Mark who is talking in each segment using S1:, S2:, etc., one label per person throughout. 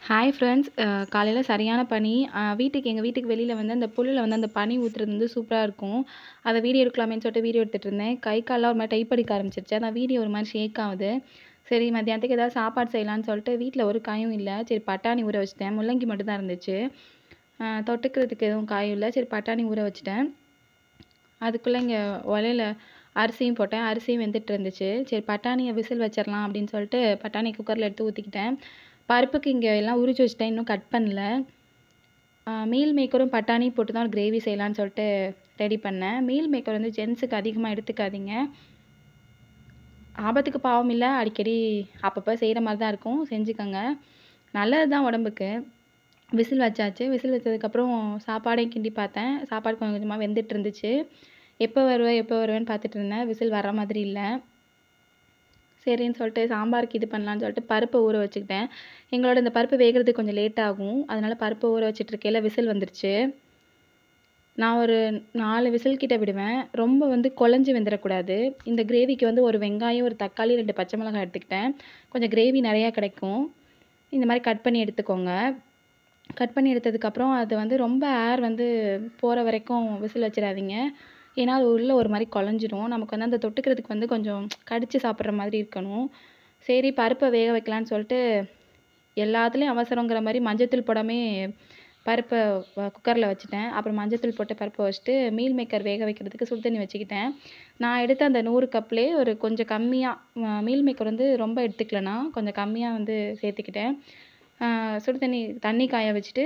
S1: hi friends காலையில் சரியான பனி வீட்டுக்கு எங்கள் வீட்டுக்கு வெளியில் வந்து அந்த புல்லில் வந்து அந்த பனி ஊற்றுறது வந்து சூப்பராக இருக்கும் அதை வீடியோ எடுக்கலாமேன்னு சொல்லிட்டு வீடியோ எடுத்துகிட்டு இருந்தேன் கை கால்லாம் ஒரு மாதிரி டைப் அடிக்க ஆரம்பிச்சிருச்சு அதான் வீடியோ ஒரு மாதிரி ஷேக் ஆகுது சரி மத்தியானத்துக்கு ஏதாவது சாப்பாடு செய்யலான்னு சொல்லிட்டு வீட்டில் ஒரு காயும் இல்லை சரி பட்டாணி ஊற வச்சுட்டேன் முள்ளங்கி மட்டும் தான் இருந்துச்சு தொட்டுக்கிறதுக்கு எதுவும் காயும் இல்லை சரி பட்டாணி ஊற வச்சுட்டேன் அதுக்குள்ளே இங்கே உலையில அரிசியும் போட்டேன் அரிசியும் வெந்துட்டு இருந்துச்சு சரி பட்டாணியை விசில் வச்சிடலாம் அப்படின்னு சொல்லிட்டு பட்டாணி குக்கரில் எடுத்து ஊற்றிக்கிட்டேன் பருப்புக்கு இங்கே எல்லாம் உரிச்சு வச்சுட்டேன் இன்னும் கட் பண்ணல மீல் மேக்கரும் பட்டாணி போட்டு தான் ஒரு கிரேவி செய்யலான்னு சொல்லிட்டு ரெடி பண்ணேன் மீல் மேக்கர் வந்து ஜென்ஸுக்கு அதிகமாக எடுத்துக்காதீங்க ஆபத்துக்கு பாவம் இல்லை அடிக்கடி அப்பப்போ செய்கிற மாதிரி தான் இருக்கும் செஞ்சுக்கோங்க நல்லது தான் உடம்புக்கு விசில் வச்சாச்சு விசில் வச்சதுக்கப்புறம் சாப்பாடையும் கிண்டி பார்த்தேன் சாப்பாடு கொஞ்சம் கொஞ்சமாக வெந்துட்டு இருந்துச்சு எப்போ வருவேன் எப்போ வருவேன்னு பார்த்துட்டு இருந்தேன் விசில் வர மாதிரி இல்லை சரின்னு சொல்லிட்டு சாம்பாருக்கு இது பண்ணலான்னு சொல்லிட்டு பருப்பை ஊற வச்சுக்கிட்டேன் எங்களோட இந்த பருப்பு வேகிறதுக்கு கொஞ்சம் லேட் ஆகும் அதனால பருப்பை ஊற வச்சுட்டு இருக்கையில விசில் வந்துருச்சு நான் ஒரு நாலு விசில் கிட்ட விடுவேன் ரொம்ப வந்து குழஞ்சி வெந்துடக்கூடாது இந்த கிரேவிக்கு வந்து ஒரு வெங்காயம் ஒரு தக்காளி ரெண்டு பச்சை மிளகாய் எடுத்துக்கிட்டேன் கொஞ்சம் கிரேவி நிறையா கிடைக்கும் இந்த மாதிரி கட் பண்ணி எடுத்துக்கோங்க கட் பண்ணி எடுத்ததுக்கப்புறம் அது வந்து ரொம்ப ஏர் வந்து போகிற வரைக்கும் விசில் வச்சிடாதீங்க ஏன்னா அது உள்ளே ஒரு மாதிரி குழஞ்சிரும் நமக்கு வந்து அந்த தொட்டுக்கிறதுக்கு வந்து கொஞ்சம் கடித்து சாப்பிட்ற மாதிரி இருக்கணும் சரி பருப்பை வேக வைக்கலான்னு சொல்லிட்டு எல்லாத்துலேயும் அவசரங்கிற மாதிரி மஞ்சத்தூள் போடாமே பருப்பை குக்கரில் வச்சுட்டேன் அப்புறம் மஞ்சத்தூள் போட்டு பருப்பை வச்சுட்டு மீல் மேக்கர் வேக வைக்கிறதுக்கு சுடு தண்ணி வச்சுக்கிட்டேன் நான் எடுத்த அந்த நூறு கப்லேயே ஒரு கொஞ்சம் கம்மியாக மீல் மேக்கர் வந்து ரொம்ப எடுத்துக்கலனா கொஞ்சம் கம்மியாக வந்து சேர்த்துக்கிட்டேன் சுடு தண்ணி தண்ணி காய வச்சுட்டு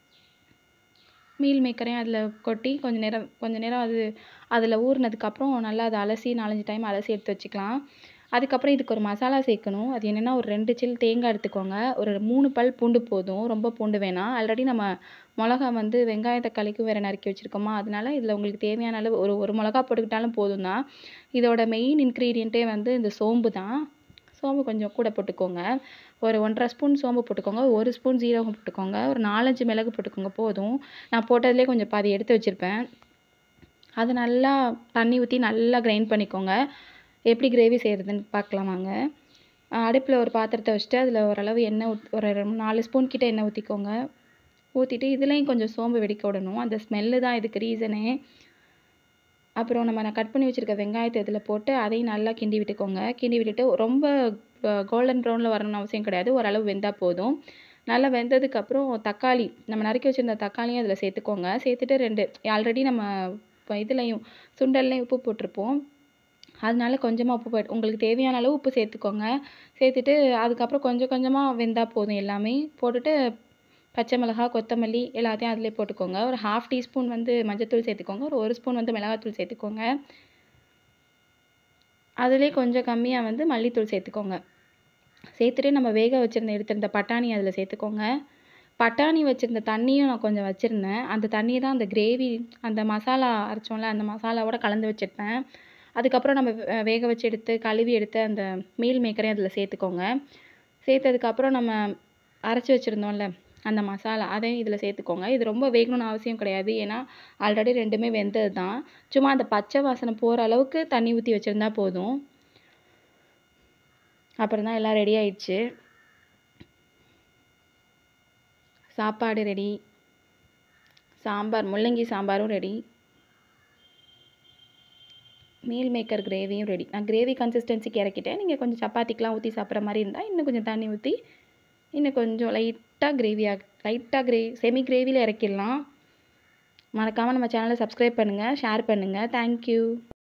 S1: மீல் மேக்கரையும் அதில் கொட்டி கொஞ்சம் நேரம் கொஞ்சம் நேரம் அது அதில் ஊறினதுக்கப்புறம் நல்லா அதை அலசி நாலஞ்சு டைம் அலசி எடுத்து வச்சுக்கலாம் அதுக்கப்புறம் இதுக்கு ஒரு மசாலா சேர்க்கணும் அது என்னென்னா ஒரு ரெண்டு சில் தேங்காய் எடுத்துக்கோங்க ஒரு மூணு பல் பூண்டு போதும் ரொம்ப பூண்டு வேணாம் ஆல்ரெடி நம்ம மிளகா வந்து வெங்காய தக்காளிக்கும் வேறு நறுக்கி வச்சுருக்கோமா அதனால இதில் உங்களுக்கு தேவையான அளவு ஒரு ஒரு மிளகா போட்டுக்கிட்டாலும் போதும் தான் இதோட மெயின் இன்க்ரீடியண்ட்டே வந்து இந்த சோம்பு தான் சோம்பு கொஞ்சம் கூட போட்டுக்கோங்க ஒரு ஒன்றரை ஸ்பூன் சோம்பு போட்டுக்கோங்க ஒரு ஸ்பூன் ஜீரகம் போட்டுக்கோங்க ஒரு நாலஞ்சு மிளகு போட்டுக்கோங்க போதும் நான் போட்டதுலேயே கொஞ்சம் பாதி எடுத்து வச்சுருப்பேன் அது நல்லா தண்ணி ஊற்றி நல்லா கிரைண்ட் பண்ணிக்கோங்க எப்படி கிரேவி செய்கிறதுன்னு பார்க்கலாம் வாங்க அடுப்பில் ஒரு பாத்திரத்தை வச்சுட்டு அதில் ஓரளவு எண்ணெய் ஊத் ஒரு நாலு ஸ்பூன் கிட்ட எண்ணெய் ஊற்றிக்கோங்க ஊற்றிட்டு இதுலேயும் கொஞ்சம் சோம்பு வெடிக்க விடணும் அந்த ஸ்மெல்லு தான் இதுக்கு ரீசனே அப்புறம் நம்ம நான் கட் பண்ணி வச்சுருக்க வெங்காயத்தை இதில் போட்டு அதையும் நல்லா கிண்டி விட்டுக்கோங்க கிண்டி விட்டுட்டு ரொம்ப கோல்டன் ப்ரௌனில் வரணும்னு அவசியம் கிடையாது ஓரளவு வெந்தால் போதும் நல்லா வெந்ததுக்கப்புறம் தக்காளி நம்ம நறுக்கி வச்சுருந்த தக்காளியும் அதில் சேர்த்துக்கோங்க சேர்த்துட்டு ரெண்டு ஆல்ரெடி நம்ம இதுலேயும் சுண்டல்லையும் உப்பு போட்டிருப்போம் அதனால கொஞ்சமாக உப்பு போட்டு உங்களுக்கு தேவையான அளவு உப்பு சேர்த்துக்கோங்க சேர்த்துட்டு அதுக்கப்புறம் கொஞ்சம் கொஞ்சமாக வெந்தால் போதும் எல்லாமே போட்டுட்டு பச்சை மிளகா கொத்தமல்லி எல்லாத்தையும் அதிலே போட்டுக்கோங்க ஒரு ஹாஃப் டீஸ்பூன் வந்து மஞ்சத்தூள் சேர்த்துக்கோங்க ஒரு ஒரு ஸ்பூன் வந்து மிளகாத்தூள் சேர்த்துக்கோங்க அதிலே கொஞ்சம் கம்மியாக வந்து மல்லித்தூள் சேர்த்துக்கோங்க சேர்த்துட்டு நம்ம வேக வச்சுருந்த எடுத்திருந்த பட்டாணி அதில் சேர்த்துக்கோங்க பட்டாணி வச்சுருந்த தண்ணியும் நான் கொஞ்சம் வச்சுருந்தேன் அந்த தண்ணியை தான் அந்த கிரேவி அந்த மசாலா அரைச்சோம்ல அந்த மசாலாவோட கலந்து வச்சுருப்பேன் அதுக்கப்புறம் நம்ம வேக வச்சு எடுத்து கழுவி எடுத்து அந்த மீல் மேக்கரையும் அதில் சேர்த்துக்கோங்க சேர்த்ததுக்கப்புறம் நம்ம அரைச்சி வச்சுருந்தோம்ல அந்த மசாலா அதையும் இதில் சேர்த்துக்கோங்க இது ரொம்ப வேகணும்னு அவசியம் கிடையாது ஏன்னா ஆல்ரெடி ரெண்டுமே வெந்தது தான் சும்மா அந்த பச்சை வாசனை போகிற அளவுக்கு தண்ணி ஊற்றி வச்சுருந்தா போதும் அப்புறம் தான் எல்லாம் ரெடி ஆயிடுச்சு சாப்பாடு ரெடி சாம்பார் முள்ளங்கி சாம்பாரும் ரெடி மீல் மேக்கர் கிரேவியும் ரெடி நான் கிரேவி கன்சிஸ்டன்சிக்கு இறக்கிட்டேன் நீங்கள் கொஞ்சம் சப்பாத்திக்கெலாம் ஊற்றி சாப்பிட்ற மாதிரி இருந்தால் இன்னும் கொஞ்சம் தண்ணி ஊற்றி இன்னும் கொஞ்சம் லைட்டாக கிரேவியாக லைட்டாக கிரே செமி கிரேவியில் இறக்கிடலாம் மறக்காமல் நம்ம சேனலை சப்ஸ்கிரைப் பண்ணுங்கள் ஷேர் பண்ணுங்கள் தேங்க்யூ